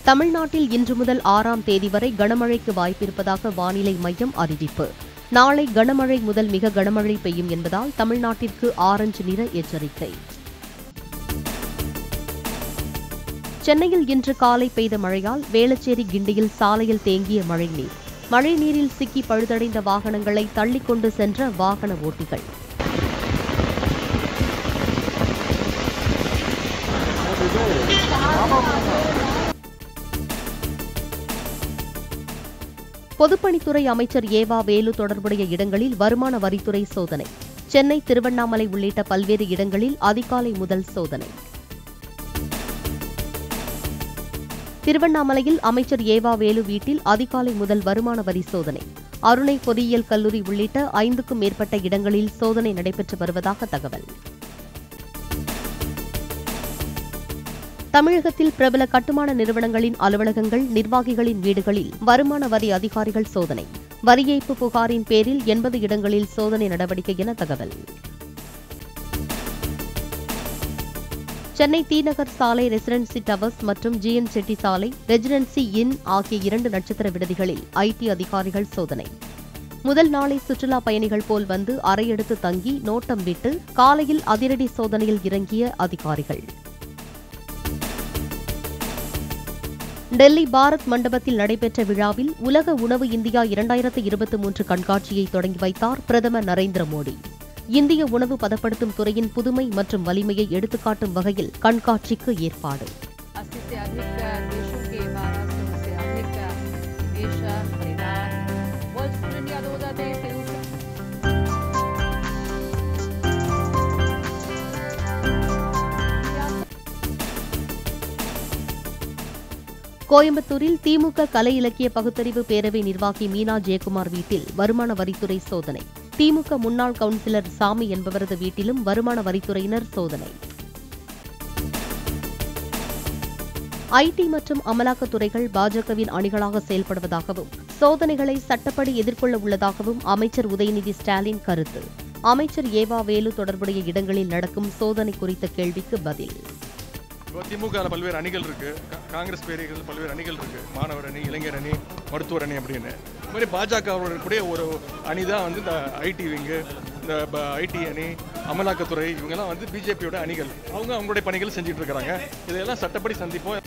தமிழ்நாட்டில் இன்று முதல் ஆறாம் தேதி வரை கனமழைக்கு வாய்ப்பிருப்பதாக வானிலை மையம் அறிவிப்பு நாளை கனமழை முதல் மிக கனமழை பெய்யும் என்பதால் தமிழ்நாட்டிற்கு ஆரஞ்சு நிற எச்சரிக்கை சென்னையில் இன்று காலை பெய்த மழையால் வேளச்சேரி கிண்டியில் சாலையில் தேங்கிய மழைநீர் மழைநீரில் சிக்கி பழுதடைந்த வாகனங்களை தள்ளிக் கொண்டு சென்ற வாகன ஓட்டிகள் பொதுப்பணித்துறை அமைச்சர் ஏவா வேலு தொடர்புடைய இடங்களில் வருமான வரித்துறை சோதனை சென்னை திருவண்ணாமலை உள்ளிட்ட பல்வேறு இடங்களில் அதிகாலை முதல் சோதனை திருவண்ணாமலையில் அமைச்சர் ஏவா வேலு வீட்டில் அதிகாலை முதல் வருமான வரி சோதனை அருணை பொறியியல் கல்லூரி உள்ளிட்ட ஐந்துக்கும் மேற்பட்ட இடங்களில் சோதனை நடைபெற்று வருவதாக தகவல் தமிழகத்தில் பிரபல கட்டுமான நிறுவனங்களின் அலுவலகங்கள் நிர்வாகிகளின் வீடுகளில் வருமான வரி அதிகாரிகள் சோதனை வரி ஏய்ப்பு புகாரின் பேரில் எண்பது இடங்களில் சோதனை நடவடிக்கை என தகவல் சென்னை தீநகர் சாலை ரெசிடென்சி டவர்ஸ் மற்றும் ஜிஎன் செட்டி சாலை ரெசிடென்சி இன் ஆகிய இரண்டு நட்சத்திர விடுதிகளில் ஐடி அதிகாரிகள் சோதனை முதல் நாளை சுற்றுலா பயணிகள் போல் வந்து அறையெடுத்து தங்கி நோட்டம் விட்டு காலையில் அதிரடி சோதனையில் இறங்கிய அதிகாரிகள் டெல்லி பாரத் மண்டபத்தில் நடைபெற்ற விழாவில் உலக உணவு இந்தியா இரண்டாயிரத்து இருபத்தி மூன்று கண்காட்சியை தொடங்கி வைத்தார் பிரதமர் நரேந்திர மோடி இந்திய உணவு பதப்படுத்தும் துறையின் புதுமை மற்றும் வலிமையை எடுத்துக்காட்டும் வகையில் கண்காட்சிக்கு ஏற்பாடு अस्सी से अधिक देशों के बारह सौ से अधिक निवेशक खरीदार वर्ल्ड फूड इंडिया दो हजार तेईस के दूसरे கோயம்புத்தூரில் திமுக கலை இலக்கிய பகுத்தறிவு பேரவை நிர்வாகி மீனா ஜெயக்குமார் வீட்டில் வருமான வரித்துறை சோதனை திமுக முன்னாள் கவுன்சிலர் சாமி என்பவரது வீட்டிலும் வருமான வரித்துறையினர் சோதனை ஐடி மற்றும் அமலாக்கத்துறைகள் பாஜகவின் அணிகளாக செயல்படுவதாகவும் சோதனைகளை சட்டப்படி எதிர்கொள்ள உள்ளதாகவும் அமைச்சர் உதயநிதி ஸ்டாலின் கருத்து அமைச்சர் ஏவா வேலு தொடர்புடைய இடங்களில் நடக்கும் சோதனை குறித்த கேள்விக்கு பதில் இப்போ திமுக ல பல்வேறு அணிகள் இருக்கு கா- காங்கிரஸ் பேரிகள் பல்வேறு அணிகள் இருக்கு மாணவர் அணி இளைஞர் அணி மருத்துவர் அணி அப்படின்னு இது மாதிரி பாஜக கூடிய ஒரு அணி தான் வந்து இந்த ஐடி விங்கு இந்த ஐடி அணி அமலாக்கத்துறை இவங்கெல்லாம் வந்து பிஜேபியோட அணிகள் அவங்க அவங்களுடைய பணிகள் செஞ்சுட்டு இருக்கிறாங்க இதையெல்லாம் சட்டப்படி சந்திப்போம்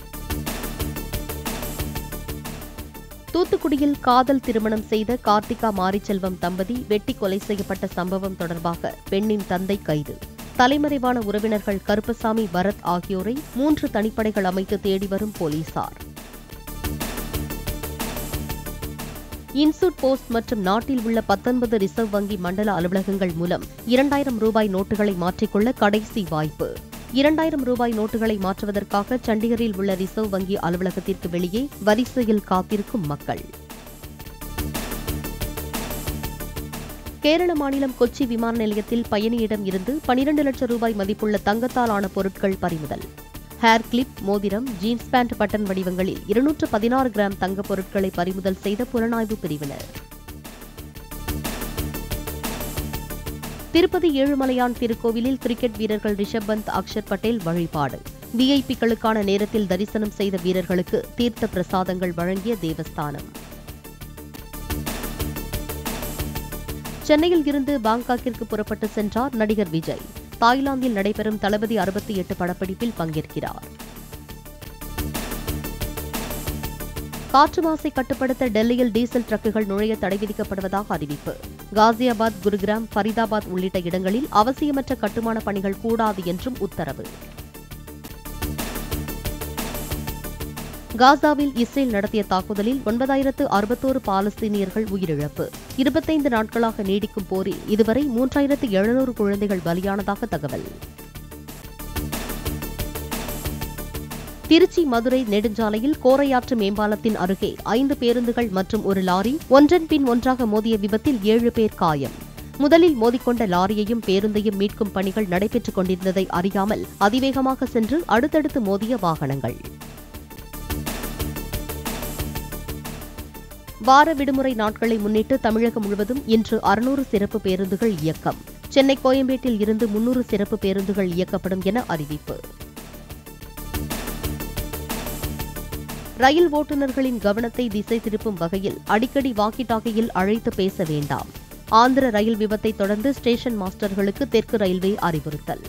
தூத்துக்குடியில் காதல் திருமணம் செய்த கார்த்திகா மாரிச்செல்வம் தம்பதி வெட்டி கொலை செய்யப்பட்ட சம்பவம் தொடர்பாக பெண்ணின் தந்தை கைது தலைமறைவான உறவினர்கள் கருப்பசாமி பரத் ஆகியோரை மூன்று தனிப்படைகள் அமைத்து தேடி வரும் போலீசார் இன்சூட் போஸ்ட் மற்றும் நாட்டில் உள்ள பத்தொன்பது ரிசர்வ் வங்கி மண்டல அலுவலகங்கள் மூலம் இரண்டாயிரம் ரூபாய் நோட்டுகளை மாற்றிக்கொள்ள கடைசி வாய்ப்பு இரண்டாயிரம் ரூபாய் நோட்டுகளை மாற்றுவதற்காக சண்டிகரில் உள்ள ரிசர்வ் வங்கி அலுவலகத்திற்கு வெளியே வரிசையில் காத்திருக்கும் மக்கள் கேரள மாநிலம் கொச்சி விமான நிலையத்தில் பயணியிடம் இருந்து பனிரண்டு லட்சம் ரூபாய் மதிப்புள்ள தங்கத்தால் ஆன பொருட்கள் பறிமுதல் ஹேர் கிளிப் மோதிரம் ஜீன்ஸ் பேண்ட் பட்டன் வடிவங்களில் இருநூற்று பதினாறு கிராம் தங்கப் பொருட்களை பறிமுதல் செய்த புலனாய்வு பிரிவினர் திருப்பதி ஏழுமலையான் திருக்கோவிலில் கிரிக்கெட் வீரர்கள் ரிஷப் பந்த் அக்ஷர் பட்டேல் வழிபாடு விஐபிக்களுக்கான நேரத்தில் தரிசனம் செய்த வீரர்களுக்கு தீர்த்த பிரசாதங்கள் வழங்கிய தேவஸ்தானம் சென்னையில் இருந்து பாங்காக்கிற்கு புறப்பட்டு சென்றார் நடிகர் விஜய் தாய்லாந்தில் நடைபெறும் தளபதி அறுபத்தி எட்டு படப்பிடிப்பில் பங்கேற்கிறார் காற்று மாசை கட்டுப்படுத்த டெல்லியில் டீசல் ட்ரக்குகள் நுழைய தடை விதிக்கப்படுவதாக அறிவிப்பு காசியாபாத் குருகிராம் ஃபரிதாபாத் உள்ளிட்ட இடங்களில் அவசியமற்ற கட்டுமான பணிகள் கூடாது என்றும் உத்தரவு காசாவில் இஸ்ரேல் நடத்திய தாக்குதலில் ஒன்பதாயிரத்து அறுபத்தோரு பாலஸ்தீனியர்கள் உயிரிழப்பு இருபத்தைந்து நாட்களாக நீடிக்கும் போரில் இதுவரை மூன்றாயிரத்து எழுநூறு குழந்தைகள் பலியானதாக தகவல் திருச்சி மதுரை நெடுஞ்சாலையில் கோரையாற்று மேம்பாலத்தின் அருகே ஐந்து பேருந்துகள் மற்றும் ஒரு லாரி ஒன்றன் பின் ஒன்றாக மோதிய விபத்தில் ஏழு பேர் காயம் முதலில் மோதிக்கொண்ட லாரியையும் பேருந்தையும் மீட்கும் பணிகள் நடைபெற்றுக் கொண்டிருந்ததை அறியாமல் அதிவேகமாக சென்று அடுத்தடுத்து மோதிய வாகனங்கள் வார விடுமுறை நாட்களை முன்னிட்டு தமிழகம் முழுவதும் இன்று அறுநூறு சிறப்பு பேருந்துகள் இயக்கம் சென்னை கோயம்பேட்டில் இருந்து முன்னூறு சிறப்பு பேருந்துகள் இயக்கப்படும் என அறிவிப்பு ரயில் ஓட்டுநர்களின் கவனத்தை திசை திருப்பும் வகையில் அடிக்கடி வாக்கி டாக்கியில் அழைத்து பேச வேண்டாம் ஆந்திர ரயில் விபத்தை தொடர்ந்து ஸ்டேஷன் மாஸ்டர்களுக்கு தெற்கு ரயில்வே அறிவுறுத்தல்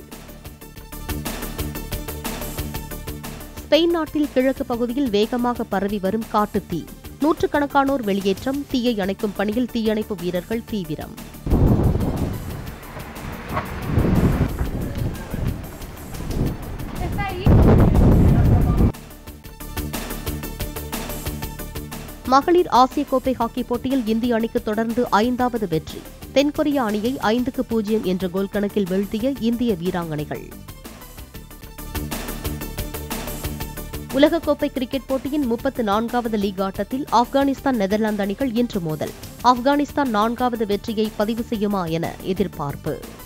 ஸ்பெயின் நாட்டில் கிழக்கு பகுதியில் வேகமாக பரவி வரும் காட்டுத் தீ நூற்றுக்கணக்கானோர் வெளியேற்றம் தீயை அணைக்கும் பணியில் தீயணைப்பு வீரர்கள் தீவிரம் மகளிர் ஆசிய கோப்பை ஹாக்கி போட்டியில் இந்திய அணிக்கு தொடர்ந்து ஐந்தாவது வெற்றி தென்கொரிய அணியை ஐந்துக்கு பூஜ்ஜியம் என்ற கோல் கணக்கில் வீழ்த்திய இந்திய வீராங்கனைகள் உலகக்கோப்பை கிரிக்கெட் போட்டியின் முப்பத்து நான்காவது லீக் ஆட்டத்தில் ஆப்கானிஸ்தான் நெதர்லாந்து அணிகள் இன்று மோதல் ஆப்கானிஸ்தான் நான்காவது வெற்றியை பதிவு செய்யுமா என எதிர்பார்ப்பு